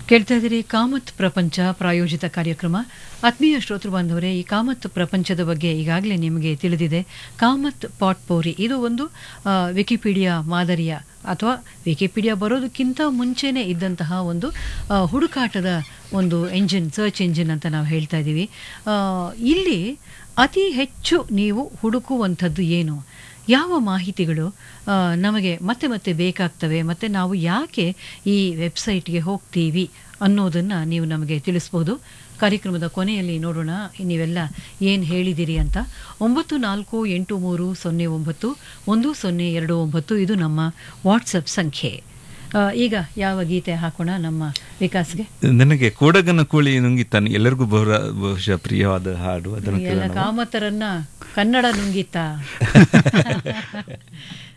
ಕೇಳ್ತಾ ಇದ್ದೀರಿ ಕಾಮತ್ ಪ್ರಪಂಚ ಪ್ರಾಯೋಜಿತ ಕಾರ್ಯಕ್ರಮ ಆತ್ಮೀಯ ಶ್ರೋತೃ ಬಾಂಧವರೇ ಈ ಕಾಮತ್ ಪ್ರಪಂಚದ ಬಗ್ಗೆ ಈಗಾಗಲೇ ನಿಮಗೆ ತಿಳಿದಿದೆ ಕಾಮತ್ ಪಾಟ್ ಪೌರಿ ಇದು ಒಂದು ಆ, ವಿಕಿಪೀಡಿಯಾ ಮಾದರಿಯ ಅಥವಾ ವಿಕಿಪೀಡಿಯಾ ಬರೋದಕ್ಕಿಂತ ಮುಂಚೆನೇ ಇದ್ದಂತಹ ಒಂದು ಆ, ಹುಡುಕಾಟದ ಒಂದು ಎಂಜಿನ್ ಸರ್ಚ್ ಎಂಜಿನ್ ಅಂತ ನಾವು ಹೇಳ್ತಾ ಇದ್ದೀವಿ ಆ, ಇಲ್ಲಿ ಅತಿ ಹೆಚ್ಚು ನೀವು ಹುಡುಕುವಂಥದ್ದು ಏನು ಯಾವ ಮಾಹಿತಿಗಳು ಆ, ನಮಗೆ ಮತ್ತೆ ಮತ್ತೆ ಬೇಕಾಗ್ತವೆ ಮತ್ತು ನಾವು ಯಾಕೆ ಈ ವೆಬ್ಸೈಟ್ಗೆ ಹೋಗ್ತೀವಿ ಅನ್ನೋದನ್ನು ನೀವು ನಮಗೆ ತಿಳಿಸ್ಬೋದು ಕಾರ್ಯಕ್ರಮದ ಕೊನೆಯಲ್ಲಿ ನೋಡೋಣ ನೀವೆಲ್ಲ ಏನು ಹೇಳಿದಿರಿ ಅಂತ ಒಂಬತ್ತು ನಾಲ್ಕು ಎಂಟು ಮೂರು ಸೊನ್ನೆ ಒಂಬತ್ತು ಒಂದು ಸೊನ್ನೆ ಎರಡು ಒಂಬತ್ತು ಇದು ನಮ್ಮ ವಾಟ್ಸಪ್ ಸಂಖ್ಯೆ ಆ, ಈಗ ಯಾವ ಗೀತೆ ಹಾಕೋಣ ನಮ್ಮ ವಿಕಾಸ್ಗೆ ನನಗೆ ಕೋಡಗನ ಕೋಳಿ ನುಂಗಿತಾನೆ ಎಲ್ಲರಿಗೂ ಬಹುರ ಬಹುಶಃ ಪ್ರಿಯವಾದ ಹಾಡು ಅದನ್ನು ಎಲ್ಲ ಕೇಳೋಣ ಕಾಮತರನ್ನ ಕನ್ನಡ ನುಂಗಿತ್ತ